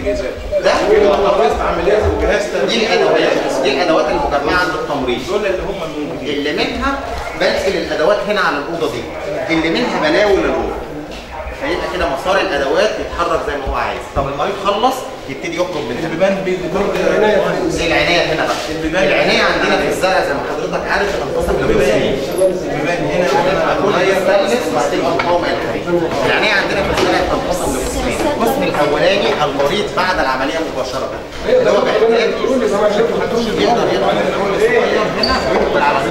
الاجهزات ده خلصت عمليات وجهاز دي الادوات دي الادوات المجمعه عند التمريض دول اللي هم الموجودين اللي منها بنقل الادوات هنا على الاوضه دي اللي منها بناول الاوضه فيبقى كده مسار الادوات يتحرك زي ما هو عايز طب المريض خلص يبتدي يخرج منها البيبان بيدور زي العنايه هنا بقى العنايه عندنا في الزرع زي ما حضرتك عارف بتنقسم لقسمين البيبان هنا وهنا هتكون ستانلس وبعدين المقاومه الحديد العنايه عندنا في الزرع بتنقسم لقسمين القسم الاولاني المريض بعد العمليه مباشره اللي هو بيحتاج يقدر يدخل الصغير هنا ويدخل على